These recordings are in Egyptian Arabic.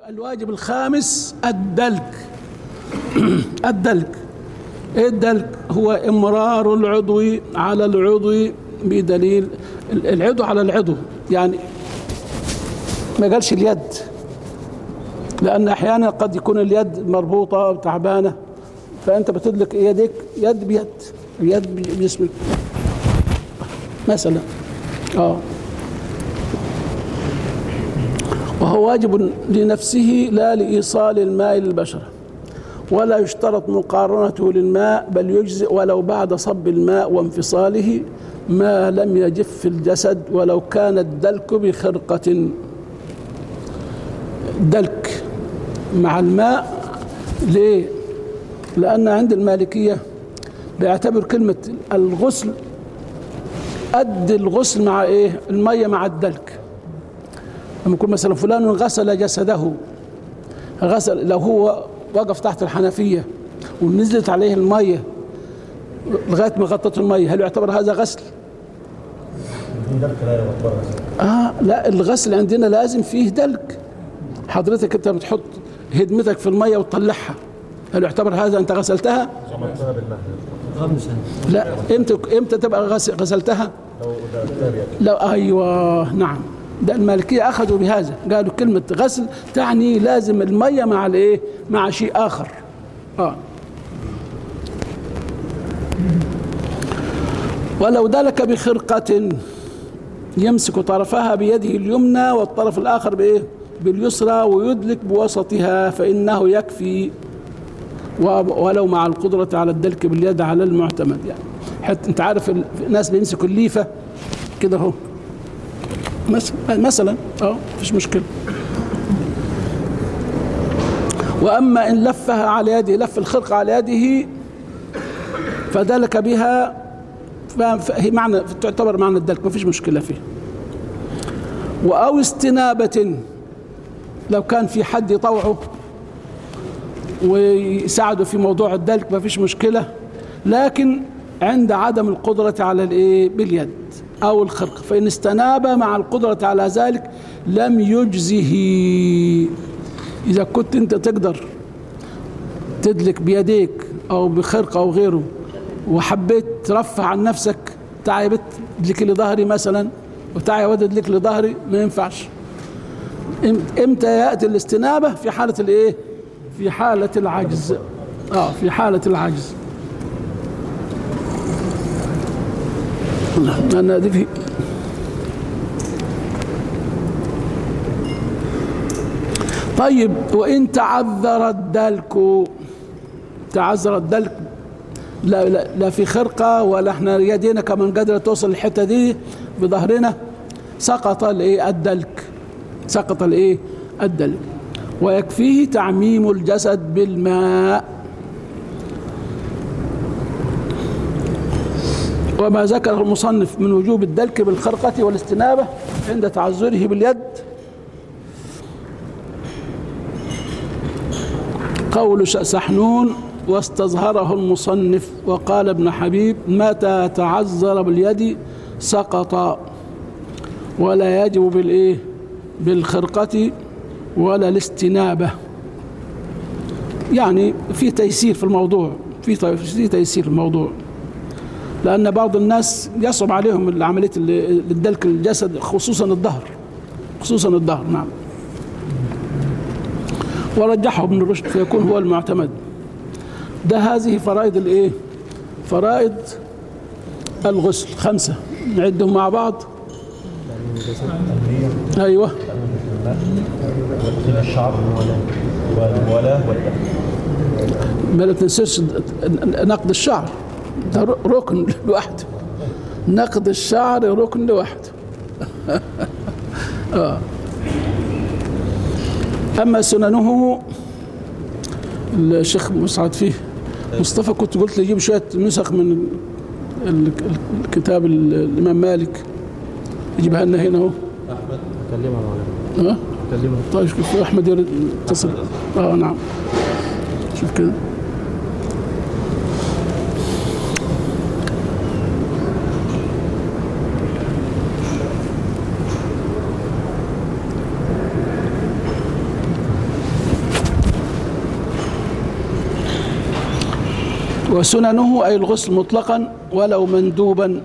الواجب الخامس الدلك الدلك ايه الدلك هو امرار العضو على العضو بدليل العضو على العضو يعني ما قالش اليد لان احيانا قد يكون اليد مربوطه أو تعبانه فانت بتدلك يدك يد بيد يد بجسمك مثلا اه وهو واجب لنفسه لا لإيصال الماء للبشرة ولا يشترط مقارنته للماء بل يجزئ ولو بعد صب الماء وانفصاله ما لم يجف في الجسد ولو كان الدلك بخرقة دلك مع الماء ليه؟ لأن عند المالكية بيعتبر كلمة الغسل قد الغسل مع ايه؟ المية مع الدلك لما يكون مثلا فلان غسل جسده غسل لو هو وقف تحت الحنفية ونزلت عليه المية لغاية ما غطت المية هل يعتبر هذا غسل؟ آه لا الغسل عندنا لازم فيه دلك حضرتك انت بتحط هدمتك في المية وتطلعها هل يعتبر هذا انت غسلتها؟ لا امتى امتى تبقى غس- غسلتها؟ لو ايوه نعم ده المالكيه اخذوا بهذا قالوا كلمه غسل تعني لازم الميه مع الايه؟ مع شيء اخر اه ولو دلك بخرقة يمسك طرفها بيده اليمنى والطرف الآخر بإيه؟ باليسرى ويدلك بوسطها فإنه يكفي و- ولو مع القدرة على الدلك باليد على المعتمد يعني حتى أنت عارف ال- الناس بيمسكوا الليفة كده أهو مس- مثلا اه مفيش مشكلة وأما إن لفها على يده لف الخرقة على يده فدلك بها ف- فهي معنى تعتبر معنى الدلك ما فيش مشكلة فيه أو استنابة لو كان في حد يطوعه ويساعده في موضوع الدلك ما فيش مشكلة لكن عند عدم القدرة على الإيه باليد أو الخرق فإن استناب مع القدرة على ذلك لم يجزه إذا كنت أنت تقدر تدلك بيديك أو بخرقة أو غيره وحبيت ترفع عن نفسك تعال يا بت ادلك لي ظهري مثلا وتعال يا ولد ادلك لي ظهري ما ينفعش إم- امتى ياتي الاستنابه في حاله الايه في حاله العجز اه في حاله العجز انا دي في طيب وان تعذر الدلك تعذر الدلك لا, لا, لا في خرقة ولا احنا يدينا كمان قادرة توصل الحتة دي بظهرنا سقط الايه الدلك سقط الايه الدلك ويكفيه تعميم الجسد بالماء وما ذكره المصنف من وجوب الدلك بالخرقة والاستنابة عند تعذره باليد قول ش- سحنون واستظهره المصنف وقال ابن حبيب متى تعذر باليد سقط ولا يجب بالايه بالخرقة ولا الاستنابة يعني في تيسير في الموضوع في ت- في تيسير في الموضوع لأن بعض الناس يصعب عليهم عملية ال- الدلك الجسد خصوصا الظهر خصوصا الظهر نعم ورجحه ابن رشد فيكون هو المعتمد ده هذه فرائض الايه فرائض الغسل خمسة نعدهم مع بعض ايوه تغسيل الشعر والموالاه والدم ما لا تنساش نقد الشعر ده ر- ركن لوحده نقد الشعر ركن لوحده آه. أما سننه الشيخ مسعد فيه مصطفى كنت قلت لي جيب شوية نسخ من ال- ال- الكتاب ال- الإمام مالك يجيبها لنا هنا اهو احمد كلمه معنا ها كلمه طيب شوف احمد يرد اتصل اه نعم شوف كده وسننه أي الغسل مطلقا ولو مندوبا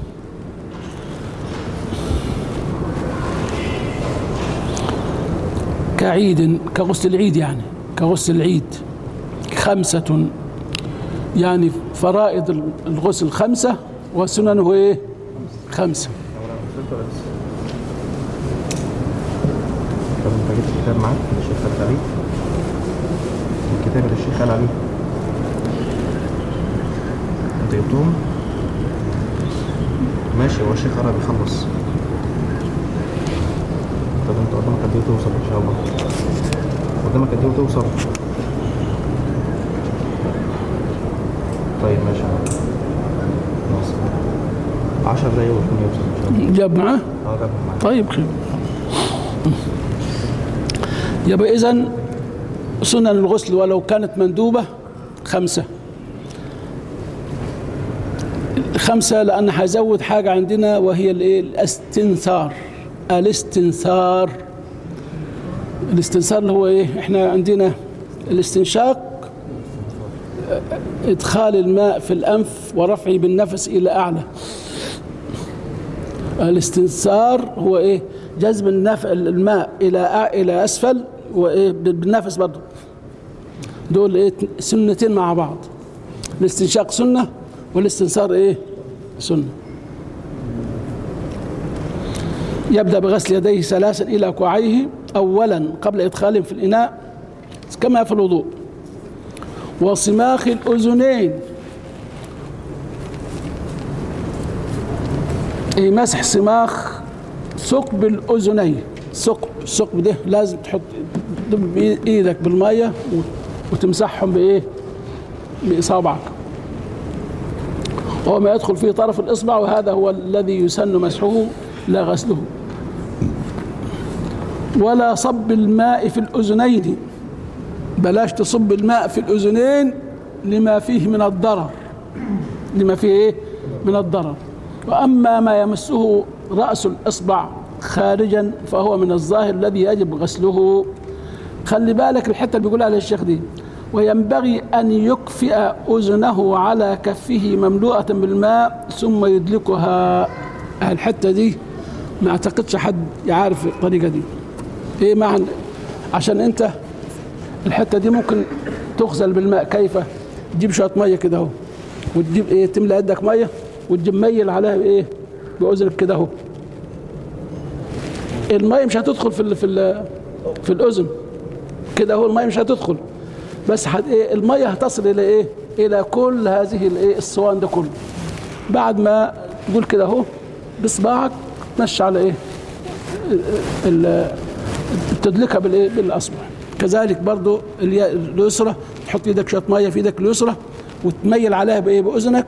كعيد كغسل العيد يعني كغسل العيد خمسة يعني فرائض الغسل خمسة وسننه ايه خمسة طب انت جبت الكتاب معاك اللي الشيخ قال عليه الكتاب اللي الشيخ قال عليه انت جبتهم ماشي هو الشيخ قرب يخلص طب انت قدامك قد ايه توصل ان شاء الله قدامك قد ايه وتوصل طيب ماشي خلاص 10 دقايق ويكون يوصل ان شاء الله جاب معاه اه جابها معاك طيب خير يبقى إذا سنن الغسل ولو كانت مندوبة خمسة خمسة لأن هزود حاجة عندنا وهي الإيه؟ الاستنثار الاستنثار الاستنثار اللي هو إيه إحنا عندنا الاستنشاق إدخال الماء في الأنف ورفعه بالنفس إلى أعلى الاستنثار هو ايه جذب النف... الماء الى أ- الى اسفل وايه بالنفس برضه دول ايه سنتين مع بعض الاستنشاق سنه والاستنثار ايه سنه يبدا بغسل يديه ثلاثا الى كوعيه اولا قبل ادخالهم في الاناء كما في الوضوء وصماخ الاذنين إيه مسح صماخ ثقب الأذنين ثقب الثقب ده لازم تحط تدب إيدك بالمية و- وتمسحهم بإيه؟ بإصابعك وهو ما يدخل فيه طرف الإصبع وهذا هو الذي يسن مسحه لا غسله ولا صب الماء في الأذنين بلاش تصب الماء في الأذنين لما فيه من الضرر لما فيه ايه من الضرر واما ما يمسه راس الاصبع خارجا فهو من الظاهر الذي يجب غسله خلي بالك الحته اللي بيقول عليها الشيخ دي وينبغي ان يكفئ اذنه على كفه مملوءه بالماء ثم يدلكها الحته دي ما اعتقدش حد يعرف الطريقه دي ايه معنى عشان انت الحته دي ممكن تغسل بالماء كيف تجيب شويه ميه كده اهو وتجيب ايه تملى يدك ميه وتجيب ميل عليها بايه باذنك كده اهو الميه مش هتدخل في ال في ال في الاذن كده اهو الميه مش هتدخل بس حد ايه الميه هتصل الى ايه الى كل هذه الايه الصوان ده كله بعد ما تقول كده اهو بصباعك مشي على ايه ال- تدلكها بالايه بالاصبع كذلك برضو اليا- اليسرى تحط ايدك شويه ميه في ايدك اليسرى وتميل عليها بايه باذنك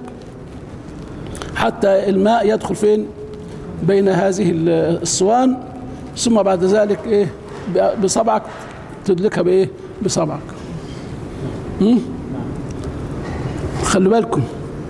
حتى الماء يدخل فين بين هذه ال- الصوان ثم بعد ذلك ايه ب- بصبعك تدلكها بايه بصبعك مم؟ خلوا بالكم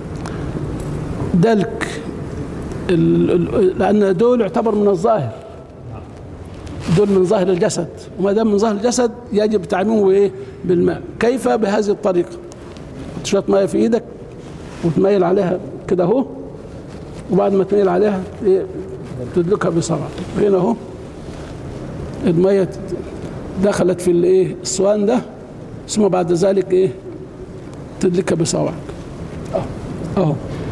دلك ال- ال- لان دول يعتبر من الظاهر دول من ظاهر الجسد وما دام من ظاهر الجسد يجب تعميمه بايه بالماء كيف بهذه الطريقه شويه ميه في ايدك وتميل عليها كده اهو وبعد ما تميل عليها إيه تدلكها بصبعك هنا اهو الميه دخلت في الايه الصوان ده ثم بعد ذلك ايه تدلكها بصبعك اهو اهو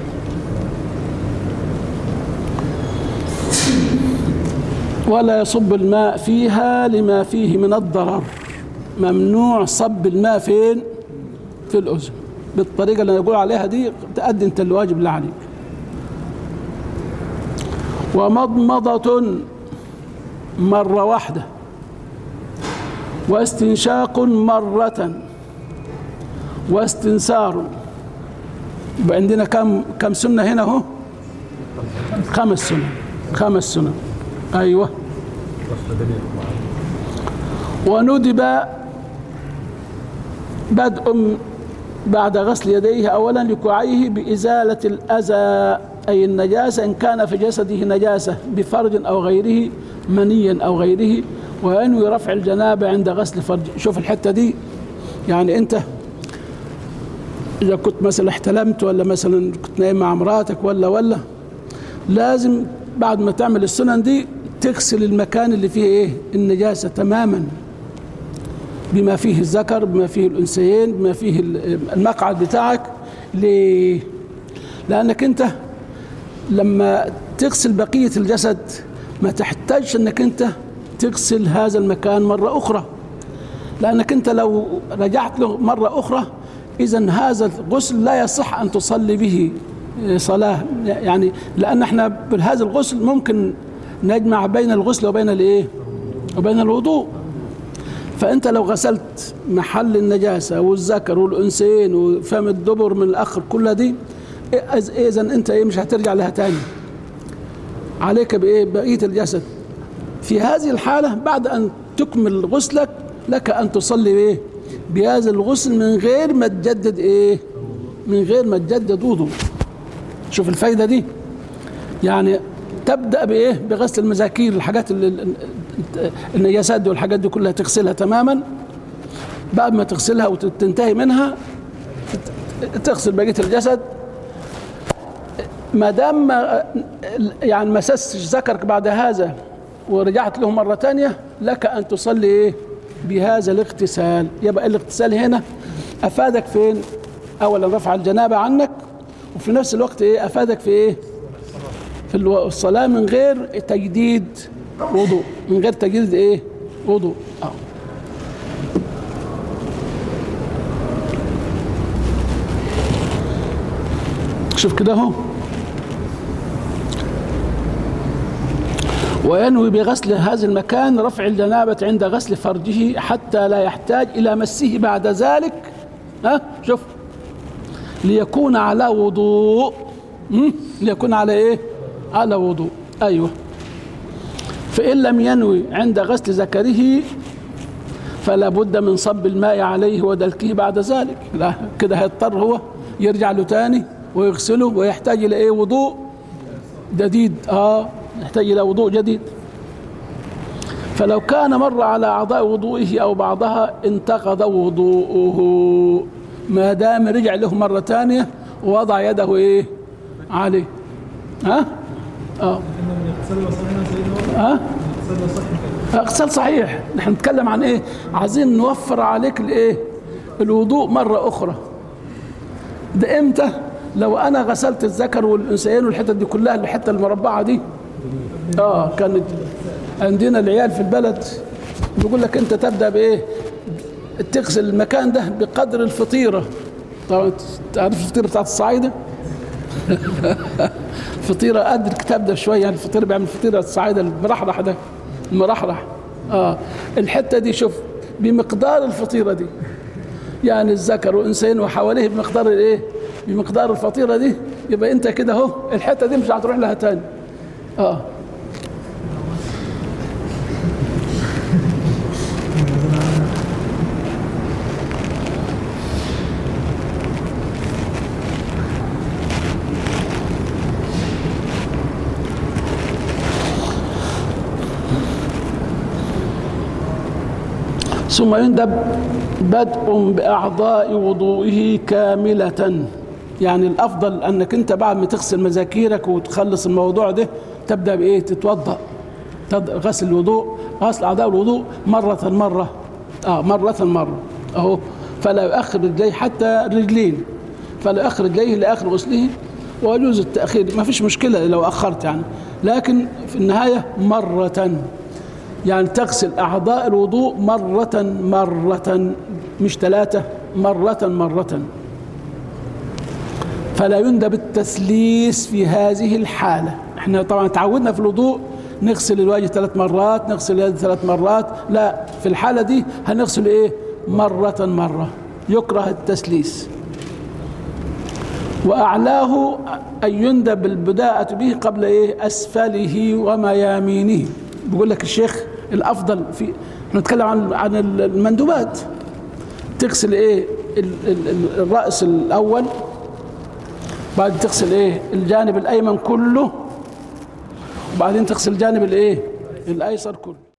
ولا يصب الماء فيها لما فيه من الضرر ممنوع صب الماء فين في الأذن بالطريقة اللي أنا أقول عليها دي تأدي أنت الواجب اللي عليك ومضمضة مرة واحدة واستنشاق مرة واستنثار يبقى عندنا كم كم سنة هنا اهو خمس سنن خمس سنن ايوه وندب بدء بعد غسل يديه اولا لكوعيه بازاله الاذى اي النجاسه ان كان في جسده نجاسه بفرج او غيره منيا او غيره وينوي رفع الجنابه عند غسل فرج شوف الحته دي يعني انت اذا كنت مثلا احتلمت ولا مثلا كنت نايم مع مراتك ولا ولا لازم بعد ما تعمل السنن دي تغسل المكان اللي فيه ايه النجاسه تماما بما فيه الذكر بما فيه الانثيين بما فيه المقعد بتاعك ليه لانك انت لما تغسل بقيه الجسد ما تحتاجش انك انت تغسل هذا المكان مره اخرى لانك انت لو رجعت له مره اخرى اذا هذا الغسل لا يصح ان تصلي به صلاه يعني لان احنا بهذا الغسل ممكن نجمع بين الغسل وبين الايه وبين الوضوء فانت لو غسلت محل النجاسه والذكر والانثيين وفم الدبر من الاخر كلها دي اذا انت ايه مش هترجع لها تاني عليك بايه بقيه الجسد في هذه الحاله بعد ان تكمل غسلك لك ان تصلي بايه بهذا الغسل من غير ما تجدد ايه من غير ما تجدد وضوء شوف الفايده دي يعني تبدا بايه بغسل المذاكير الحاجات اللي النجاسات دي والحاجات دي كلها تغسلها تماما بعد ما تغسلها وتنتهي منها تغسل بقيه الجسد ما دام يعني مسستش ذكرك بعد هذا ورجعت له مره ثانيه لك ان تصلي ايه بهذا الاغتسال يبقى الاغتسال هنا افادك فين اولا رفع الجنابه عنك وفي نفس الوقت ايه افادك في ايه في الصلاه من غير تجديد وضوء من غير تجديد ايه وضوء اه شوف كده اهو وينوي بغسل هذا المكان رفع الجنابة عند غسل فرجه حتى لا يحتاج إلى مسه بعد ذلك ها شوف ليكون على وضوء ليكون على ايه على وضوء ايوه فإن لم ينوي عند غسل ذكره فلا بد من صب الماء عليه ودلكه بعد ذلك لا كده هيضطر هو يرجع له تاني ويغسله ويحتاج الى ايه وضوء جديد اه يحتاج الى وضوء جديد فلو كان مر على اعضاء وضوئه او بعضها انتقض وضوءه ما دام رجع له مره ثانيه ووضع يده ايه عليه ها اه ها اغسال صحيح نحن نتكلم عن ايه عايزين نوفر عليك الايه الوضوء مره اخرى ده امتى لو انا غسلت الذكر والانثيين والحتت دي كلها الحته المربعه دي اه كانت عندنا العيال في البلد بيقول لك انت تبدا بايه تغسل المكان ده بقدر الفطيره طبعا تعرف الفطيره بتاعت الصعايده فطيره قد الكتاب ده شويه يعني الفطيره بيعمل فطيره الصعايده المرحرح ده المرحرح اه الحته دي شوف بمقدار الفطيره دي يعني الذكر والانثيين وحواليه بمقدار الايه بمقدار الفطيره دي يبقى انت كده اهو الحته دي مش هتروح لها تاني اه ثم يندب بدء بأعضاء وضوئه كاملة يعني الأفضل أنك أنت بعد ما تغسل مذاكيرك وتخلص الموضوع ده تبدأ بإيه تتوضأ غسل الوضوء غسل أعضاء الوضوء مرة مرة آه مرة مرة أهو فلا يؤخر رجليه حتى الرجلين فلا يؤخر رجليه لآخر غسله ويجوز التأخير ما فيش مشكلة لو أخرت يعني لكن في النهاية مرة يعني تغسل أعضاء الوضوء مرة مرة مش ثلاثة مرة مرة فلا يندب التثليث في هذه الحالة احنا طبعا تعودنا في الوضوء نغسل الوجه ثلاث مرات نغسل اليد ثلاث مرات لا في الحالة دي هنغسل ايه مرة مرة يكره التثليث وأعلاه أن يندب البداءة به قبل إيه أسفله وميامينه بيقول لك الشيخ الافضل في احنا نتكلم عن عن المندوبات تغسل ايه ال ال الراس الاول بعد تغسل ايه الجانب الايمن كله وبعدين تغسل الجانب الايه الايسر كله